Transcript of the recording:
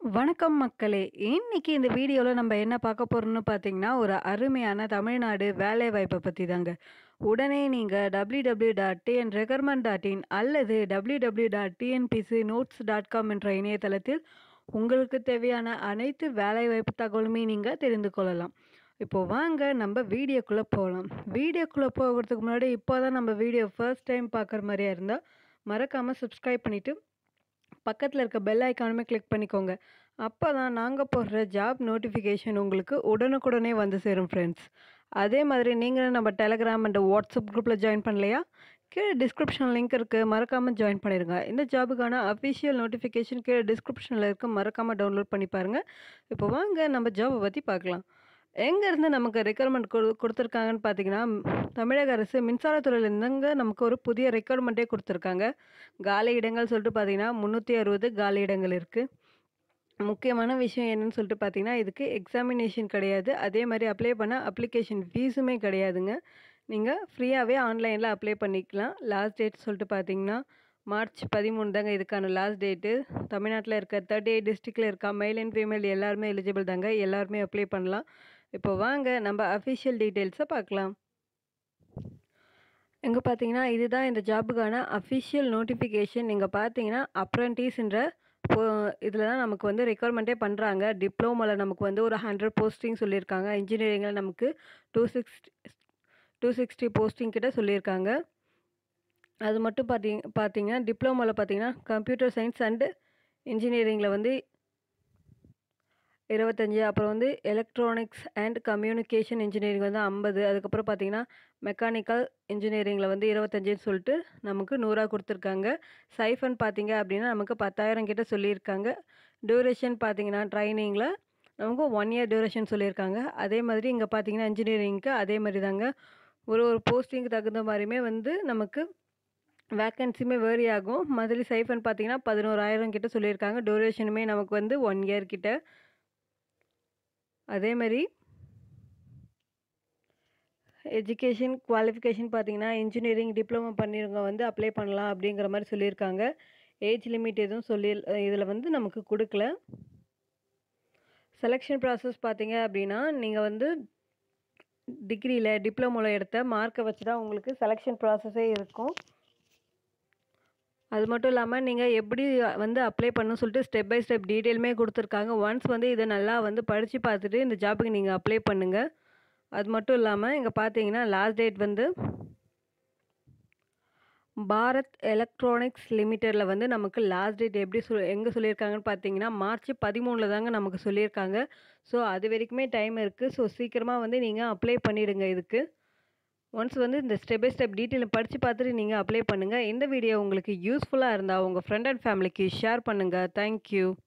வணக்கம் மக்களே! இன்னைக்கு இந்த வீடியோல நம்ம என்ன பார்க்க போறோம்னு பார்த்தீங்கன்னா, ஒரு அருமையான தமிழ்நாடு வேலைவாய்ப்ப பத்தி தாங்க. உடனே நீங்க www.tnrecruitment.in அல்லது www.tnpcnotes.com என்ற இணையதளத்தில் உங்களுக்கு தேவையான அனைத்து வேலைவாய்ப்பு தகவலுமே நீங்க தெரிந்து கொள்ளலாம். இப்போ வாங்க நம்ம வீடியோக்குள்ள போலாம். வீடியோக்குள்ள போகறதுக்கு முன்னாடி இப்போ தான் நம்ம வீடியோ ஃபர்ஸ்ட் டைம் பார்க்குற மாரியா இருந்தா, மறக்காம சப்ஸ்கிரைப் பண்ணிட்டு, பக்கத்துல இருக்க பெல் ஐகானுமே கிளிக் பண்ணிக்கோங்க. அப்பதான் நாங்க போடுற ஜாப் நோட்டிஃபிகேஷன் உங்களுக்கு உடனுக்குடனே வந்து சேரும் ஃப்ரெண்ட்ஸ். அதே மாதிரி நீங்களும் நம்ம டெலகிராம் அண்ட் வாட்ஸ்அப் குரூப்ல ஜாயின் பண்ணலையா? கீழ டிஸ்கிரிப்ஷன் லிங்க் இருக்கு. மறக்காம ஜாயின் பண்ணிருங்க. இந்த ஜாபுக்கான அஃபிஷியல் நோட்டிஃபிகேஷன் கீழ டிஸ்கிரிப்ஷன்ல இருக்கு. மறக்காம டவுன்லோட் பண்ணி பாருங்க. இப்போ வாங்க நம்ம ஜாப பத்தி பார்க்கலாம். எங்கேருந்து நமக்கு ரெக்ரூட்மெண்ட் குடு குடுத்துருக்காங்கன்னு பார்த்தீங்கன்னா, தமிழக அரசு மின்சாரத்துறையிலேருந்துங்க நமக்கு ஒரு புதிய ரெக்ரூட்மெண்ட்டே குடுத்துருக்காங்க. காலி இடங்கள் சொல்லிட்டு பார்த்தீங்கன்னா, 360 காலி இடங்கள் இருக்கு. முக்கியமான விஷயம் என்னன்னு சொல்லிட்டு பார்த்தீங்கன்னா, இதுக்கு எக்ஸாமினேஷன் கிடையாது. அதே மாரி அப்ளை பண்ண அப்ளிகேஷன் ஃபீஸுமே கிடையாதுங்க. நீங்க ஃப்ரீயாவே ஆன்லைன்ல அப்ளை பண்ணிக்கலாம். லாஸ்ட் டேட் சொல்லிட்டு பார்த்தீங்கன்னா, மார்ச் 13 தாங்க இதுக்கான லாஸ்ட் டேட்டு. தமிழ்நாட்டுல இருக்க 38 டிஸ்ட்ரிக்ட்ல இருக்க மேல் அண்ட் ஃபீமேல் எல்லாருமே எலிஜிபிள் தாங்க. எல்லாருமே அப்ளை பண்ணலாம். இப்போ வாங்க நம்ம அஃபிஷியல் டீட்டெயில்ஸ பார்க்கலாம். இங்க பார்த்தீங்கன்னா, இதுதான் இந்த ஜாபுக்கான அஃபிஷியல் நோட்டிஃபிகேஷன். நீங்க பார்த்தீங்கன்னா, அப்ரன்டிஸ்ன்ற இப்போ இதில தான் நமக்கு வந்து ரெக்ரூட்மெண்ட்டே பண்றாங்க. டிப்ளோமால நமக்கு வந்து ஒரு 100 போஸ்டிங் சொல்லியிருக்காங்க. இன்ஜினியரிங்ல நமக்கு 260 260 போஸ்டிங் கிட்ட சொல்லியிருக்காங்க. அது மட்டும் பார்த்தீங் பார்த்தீங்கன்னா, டிப்ளோமால பார்த்தீங்கன்னா, கம்ப்யூட்டர் சயின்ஸ் அண்ட் இன்ஜினியரிங்ல வந்து 25 அப்புறம் வந்து எலக்ட்ரானிக்ஸ் அண்ட் கம்யூனிகேஷன் இன்ஜினியரிங் வந்து 50 அதுக்கப்புறம் பார்த்தீங்கன்னா, மெக்கானிக்கல் இன்ஜினியரிங்ல வந்து 25ன்னு சொல்லிட்டு நமக்கு 100ஆ குடுத்துருக்காங்க. ஸ்டைஃபண்ட் பார்த்தீங்க அப்படின்னா, நமக்கு 10,000 கிட்ட சொல்லியிருக்காங்க. டியூரேஷன் பார்த்தீங்கன்னா, ட்ரெய்னிங்ல நமக்கு 1 இயர் டியூரேஷன் சொல்லியிருக்காங்க. அதே மாதிரி இங்க பார்த்தீங்கன்னா, இன்ஜினியரிங்க்கு அதே மாரி தாங்க. ஒரு ஒரு போஸ்டிங்க்கு தகுந்த மாரியுமே வந்து நமக்கு வேக்கன்சியுமே வேரி ஆகும். மந்த்லி ஸ்டைஃபண்ட் பார்த்தீங்கன்னா, 11,000 கிட்ட சொல்லியிருக்காங்க. டியூரேஷனுமே நமக்கு வந்து 1 இயர் கிட்ட. அதே மாரி எஜுகேஷன் குவாலிஃபிகேஷன் பார்த்தீங்கன்னா, இன்ஜினியரிங் டிப்ளமோ பண்ணியிருக்கவங்க வந்து அப்ளை பண்ணலாம் அப்படிங்கிற மாரி சொல்லியிருக்காங்க. ஏஜ் லிமிட் எதுவும் சொல்லி இதில வந்து நமக்கு குடுக்கல. செலக்ஷன் ப்ராசஸ் பார்த்தீங்க அப்படின்னா, நீங்க வந்து டிகிரில, டிப்ளமோல எடுத்த மார்க்க வச்சு தான் உங்களுக்கு செலக்ஷன் ப்ராசஸே இருக்கும். அது மட்டும் இல்லாம, நீங்க எப்படி வந்து அப்ளை பண்ணணும்னு சொல்லிட்டு ஸ்டெப் பை ஸ்டெப் டீட்டெயிலுமே குடுத்துருக்காங்க. ஒன்ஸ் வந்து இத நல்லா வந்து படிச்சு பார்த்துட்டு இந்த ஜாபுக்கு நீங்க அப்ளை பண்ணுங்க. அது மட்டும் இல்லாம இங்க பார்த்தீங்கன்னா, லாஸ்ட் டேட் வந்து பாரத் எலக்ட்ரானிக்ஸ் லிமிடெட்ல வந்து நமக்கு லாஸ்ட் டேட் எப்படி சொ எங்க சொல்லியிருக்காங்கன்னு பார்த்தீங்கன்னா, மார்ச் 13ல தாங்க நமக்கு சொல்லியிருக்காங்க. ஸோ அது வரைக்குமே டைம் இருக்கு. ஸோ சீக்கிரமா வந்து நீங்க அப்ளை பண்ணிடுங்க இதுக்கு. ஒன்ஸ் வந்து இந்த ஸ்டெப் பை ஸ்டெப் டீட்டெயில படிச்சு பார்த்துட்டு நீங்க அப்ளை பண்ணுங்க. இந்த வீடியோ உங்களுக்கு யூஸ்ஃபுல்லா இருந்தா உங்க ஃப்ரெண்ட் அண்ட் ஃபேமிலிக்கு ஷேர் பண்ணுங்க. Thank you.